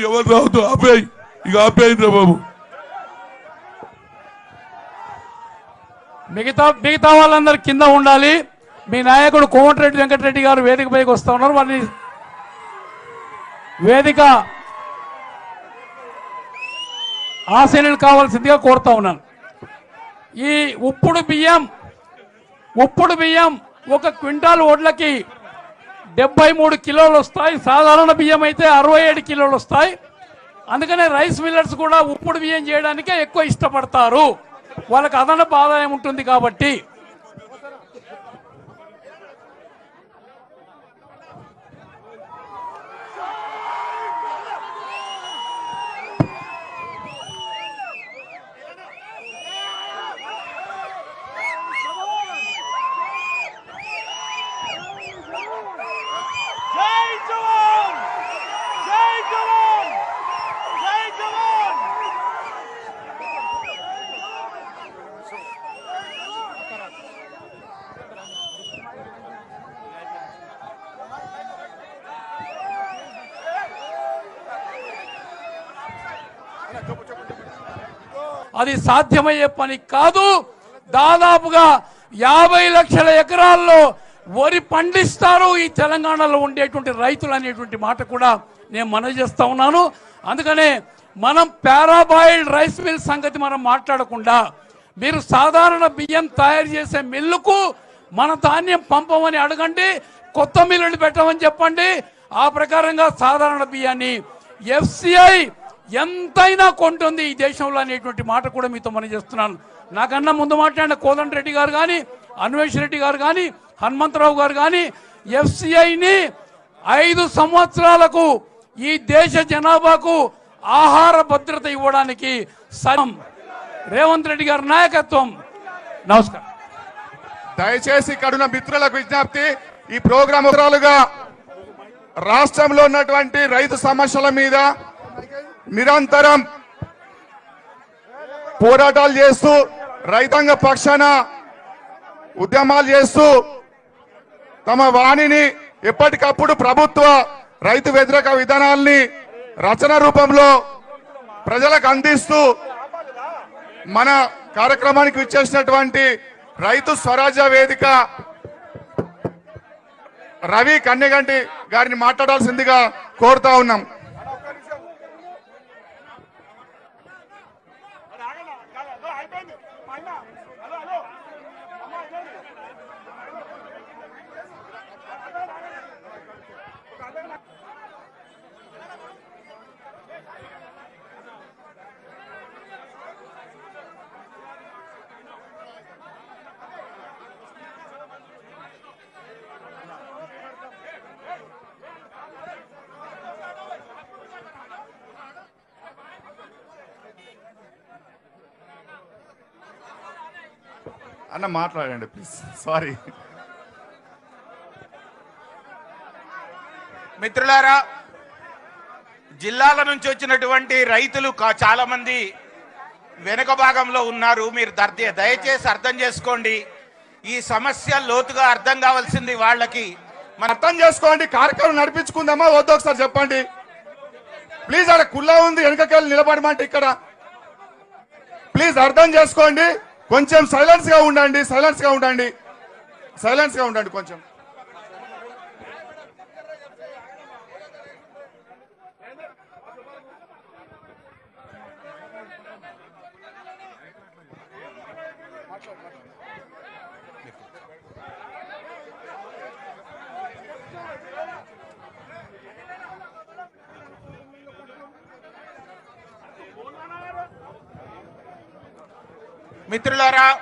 ఎవరు రావద్దు ఆపేయి ఇక ఆపేయింద్రా బాబు మిగతా మిగతా వాళ్ళందరూ కింద ఉండాలి మీ నాయకుడు కోమటిరెడ్డి వెంకటరెడ్డి గారు వేదిక పైకి వస్తా ఉన్నారు వారిని వేదిక ఆశీనులు కావాల్సిందిగా కోరుతా ఉన్నాను ఈ ఉప్పుడు బియ్యం ఉప్పుడు బియ్యం ఒక క్వింటాల్ ఓట్లకి డెబ్బై మూడు కిలోలు వస్తాయి సాధారణ బియ్యం అయితే అరవై ఏడు కిలోలు వస్తాయి అందుకనే రైస్ మిల్లర్స్ కూడా ఉప్పుడు బియ్యం చేయడానికే ఎక్కువ ఇష్టపడతారు వాళ్ళకి అదనపు ఆదాయం ఉంటుంది కాబట్టి జై జవాన్ జై జవాన్ జై జవాన్ అది సాధ్యమయ్యే పని కాదు దాదాపుగా యాభై లక్షల ఎకరాల్లో వరి పండిస్తారు ఈ తెలంగాణలో ఉండేటువంటి రైతులు అనేటువంటి మాట కూడా నేను మనవి చేస్తా ఉన్నాను అందుకనే మనం పారాబాయిల్డ్ రైస్ మిల్ సంగతి మనం మాట్లాడకుండా మీరు సాధారణ బియ్యం తయారు చేసే మిల్లుకు మన ధాన్యం పంపమని అడగండి కొత్త మిల్లుని పెట్టమని చెప్పండి ఆ ప్రకారంగా సాధారణ బియ్యాన్ని ఎఫ్సిఐ ఎంతైనా కొంటుంది ఈ దేశంలో అనేటువంటి మాట కూడా మీతో మనం చేస్తున్నాను నాకన్నా ముందు మాట్లాడిన కోదండ రెడ్డి గారు కానీ అన్వేష్ రెడ్డి గారు కానీ హనుమంతరావు గారు కానీ ఎఫ్సిఐని ఐదు సంవత్సరాలకు ఈ దేశ జనాభాకు ఆహార భద్రత ఇవ్వడానికి సరం రేవంత్ రెడ్డి గారి నాయకత్వం నమస్కారం దయచేసి ఇక్కడ ఉన్న మిత్రులకు విజ్ఞప్తి ఈ ప్రోగ్రాం వివరాలుగా రాష్ట్రంలో ఉన్నటువంటి రైతు సమస్యల మీద నిరంతరం పోరాటాలు చేస్తూ రైతాంగ పక్షాన ఉద్యమాలు చేస్తూ తమ వాణిని ఎప్పటికప్పుడు ప్రభుత్వ రైతు వ్యతిరేక విధానాల్ని రచన రూపంలో ప్రజలకు అందిస్తూ మన కార్యక్రమానికి విచ్చేసినటువంటి రైతు స్వరాజ్య వేదిక రవి కన్నెగంటి గారిని మాట్లాడాల్సిందిగా కోరుతా ఉన్నాం అయిపోయింది పైన హలో హలో అమ్మా అయిపోయింది అన్న మాట్లాడండి ప్లీజ్ సారీ మిత్రులారా జిల్లాల నుంచి వచ్చినటువంటి రైతులు కా- చాలా మంది వెనుక భాగంలో ఉన్నారు మీరు దర్ద- దయచేసి అర్థం చేసుకోండి ఈ సమస్య లోతుగా అర్థం కావాల్సింది వాళ్ళకి మన అర్థం చేసుకోండి కార్యక్రమం నడిపించుకుందామా వద్దు ఒకసారి చెప్పండి ప్లీజ్ అక్కడ కుల్లా ఉంది వెనకకెళ్ళి నిలబడమంటే ఇక్కడ ప్లీజ్ అర్థం చేసుకోండి కొంచెం సైలెన్స్ గా ఉండండి సైలెన్స్ గా ఉండండి సైలెన్స్ గా ఉండండి కొంచెం మిత్రులారా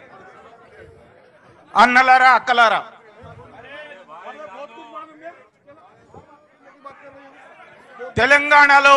అన్నలారా అక్కలారా తెలంగాణలో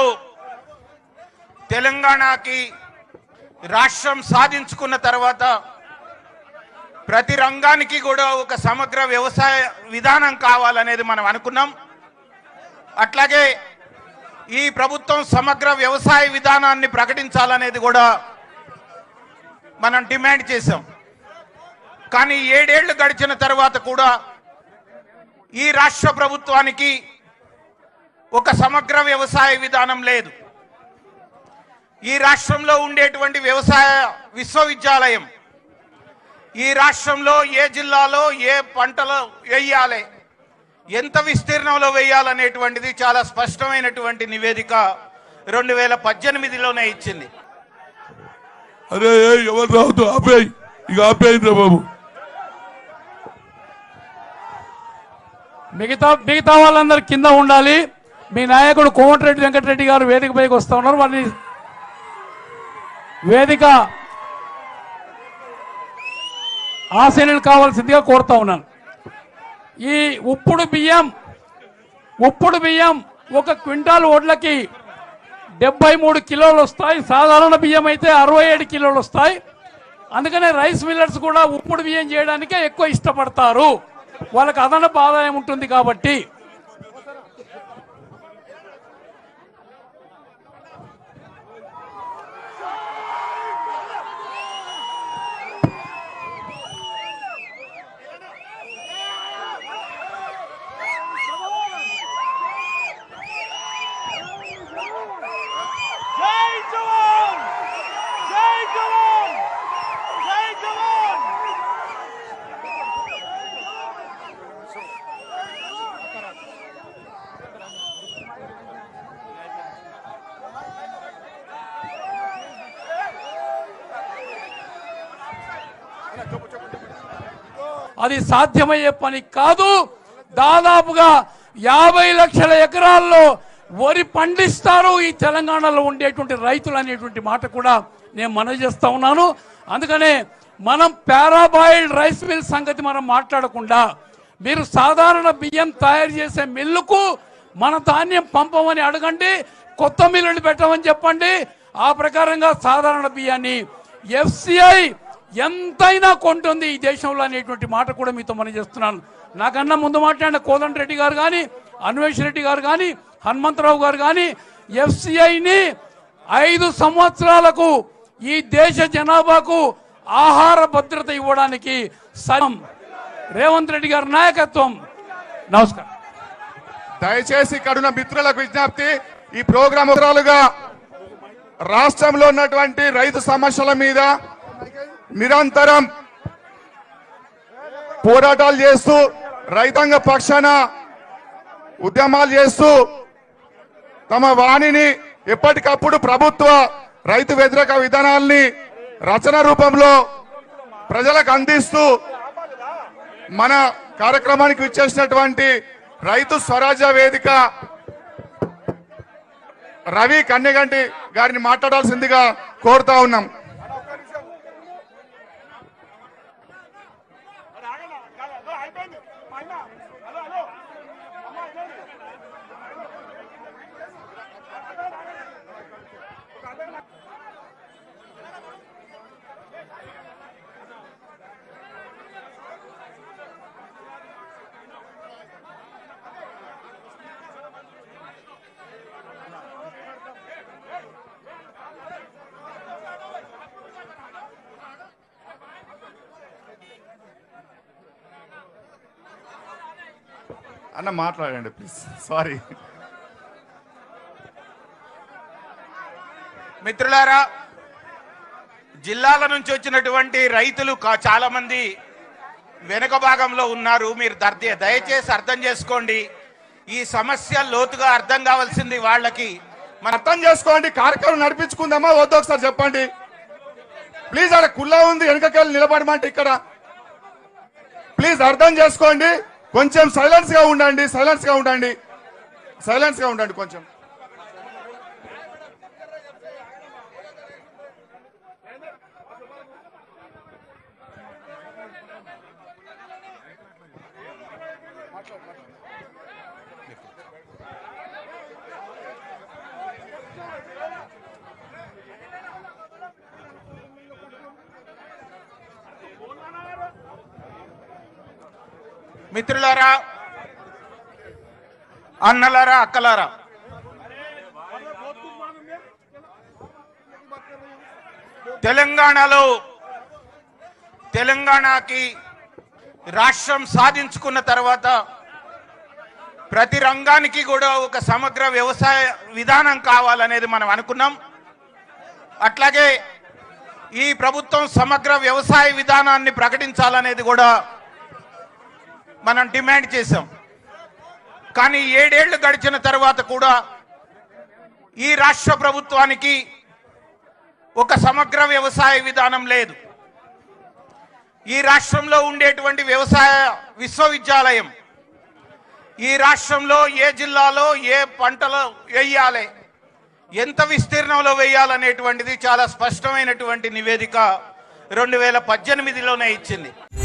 తెలంగాణకి రాష్ట్రం సాధించుకున్న తర్వాత ప్రతి రంగానికి కూడా ఒక సమగ్ర వ్యవసాయ విధానం కావాలనేది మనం అనుకున్నాం అట్లాగే ఈ ప్రభుత్వం సమగ్ర వ్యవసాయ విధానాన్ని ప్రకటించాలనేది కూడా మనం డిమాండ్ చేశాం కానీ ఏడేళ్లు గడిచిన తర్వాత కూడా ఈ రాష్ట్ర ప్రభుత్వానికి ఒక సమగ్ర వ్యవసాయ విధానం లేదు ఈ రాష్ట్రంలో ఉండేటువంటి వ్యవసాయ విశ్వవిద్యాలయం ఈ రాష్ట్రంలో ఏ జిల్లాలో ఏ పంటలో వేయాలి ఎంత విస్తీర్ణంలో వేయాలనేటువంటిది చాలా స్పష్టమైనటువంటి నివేదిక రెండు వేల పద్దెనిమిదిలోనే ఇచ్చింది అరే ఏయ్, ఎవరు రావద్దు ఆపేయి ఇక ఆపేయండి బాబు మిగతా మిగతా వాళ్ళందరూ కింద ఉండాలి మీ నాయకుడు కోమటిరెడ్డి వెంకటరెడ్డి గారు వేదిక పైకి వస్తా ఉన్నారు వారిని వేదిక ఆశీనులు కావాల్సిందిగా కోరుతా ఉన్నాను ఈ ఉప్పుడు బియ్యం ఉప్పుడు బియ్యం ఒక క్వింటాల్ ఓట్లకి డెబ్బై మూడు కిలోలు వస్తాయి సాధారణ బియ్యం అయితే అరవై ఏడు కిలోలు వస్తాయి అందుకనే రైస్ మిల్లర్స్ కూడా ఉప్పుడు బియ్యం చేయడానికే ఎక్కువ ఇష్టపడతారు వాళ్ళకి అదనపు ఆదాయం ఉంటుంది కాబట్టి జై జవాన్ జై జవాన్ జై జవాన్ అది సాధ్యమయ్యే పని కాదు దాదాపుగా యాభై లక్షల ఎకరాల్లో వరి పండిస్తారు ఈ తెలంగాణలో ఉండేటువంటి రైతులు అనేటువంటి మాట కూడా నేను మనవి చేస్తా ఉన్నాను అందుకనే మనం పారాబాయిల్డ్ రైస్ మిల్ సంగతి మనం మాట్లాడకుండా మీరు సాధారణ బియ్యం తయారు చేసే మిల్లుకు మన ధాన్యం పంపమని అడగండి కొత్త మిల్లుని పెట్టమని చెప్పండి ఆ ప్రకారంగా సాధారణ బియ్యాన్ని ఎఫ్సిఐ ఎంతైనా కొంటుంది ఈ దేశంలో అనేటువంటి మాట కూడా మీతో మనం చేస్తున్నాను నాకన్నా ముందు మాట్లాడిన కోదండ రెడ్డి గారు కానీ అన్వేష్ రెడ్డి గారు కానీ హనుమంతరావు గారు కానీ ఎఫ్సిఐని ఐదు సంవత్సరాలకు ఈ దేశ జనాభాకు ఆహార భద్రత ఇవ్వడానికి సరం రేవంత్ రెడ్డి గారి నాయకత్వం నమస్కారం దయచేసి ఇక్కడ ఉన్న మిత్రులకు విజ్ఞప్తి ఈ ప్రోగ్రాం వివరాలుగా రాష్ట్రంలో ఉన్నటువంటి రైతు సమస్యల మీద నిరంతరం పోరాటాలు చేస్తూ రైతాంగ పక్షాన ఉద్యమాలు చేస్తూ తమ వాణిని ఎప్పటికప్పుడు ప్రభుత్వ రైతు వ్యతిరేక విధానాల్ని రచన రూపంలో ప్రజలకు అందిస్తూ మన కార్యక్రమానికి విచ్చేసినటువంటి రైతు స్వరాజ్య వేదిక రవి కన్నెగంటి గారిని మాట్లాడాల్సిందిగా కోరుతా ఉన్నాం అరే ఆగండి కాదు, అదో అయిపోయింది పైన హలో హలో అమ్మా ఇదేంటి? అన్న మాట్లాడండి ప్లీజ్ సారీ మిత్రులారా జిల్లాల నుంచి వచ్చినటువంటి రైతులు కా- చాలా మంది వెనుక భాగంలో ఉన్నారు మీరు దర్దే దయచేసి అర్థం చేసుకోండి ఈ సమస్య లోతుగా అర్థం కావాల్సింది వాళ్ళకి మన అర్థం చేసుకోండి కార్యక్రమం నడిపించుకుందామా వద్దు ఒకసారి చెప్పండి ప్లీజ్ అక్కడ కుల్లా ఉంది వెనకకెళ్ళి నిలబడమంటే ఇక్కడ ప్లీజ్ అర్థం చేసుకోండి కొంచెం సైలెన్స్ గా ఉండండి సైలెన్స్ గా ఉండండి సైలెన్స్ గా ఉండండి కొంచెం మిత్రులారా అన్నలారా అక్కలారా తెలంగాణలో తెలంగాణకి రాష్ట్రం సాధించుకున్న తర్వాత ప్రతి రంగానికి కూడా ఒక సమగ్ర వ్యవసాయ విధానం కావాలనేది మనం అనుకున్నాం అట్లాగే ఈ ప్రభుత్వం సమగ్ర వ్యవసాయ విధానాన్ని ప్రకటించాలనేది కూడా మనం డిమాండ్ చేశాం కానీ ఏడేళ్లు గడిచిన తర్వాత కూడా ఈ రాష్ట్ర ప్రభుత్వానికి ఒక సమగ్ర వ్యవసాయ విధానం లేదు ఈ రాష్ట్రంలో ఉండేటువంటి వ్యవసాయ విశ్వవిద్యాలయం ఈ రాష్ట్రంలో ఏ జిల్లాలో ఏ పంటలు వేయాలి ఎంత విస్తీర్ణంలో వేయాలనేటువంటిది చాలా స్పష్టమైనటువంటి నివేదిక రెండు వేల పద్దెనిమిదిలోనే ఇచ్చింది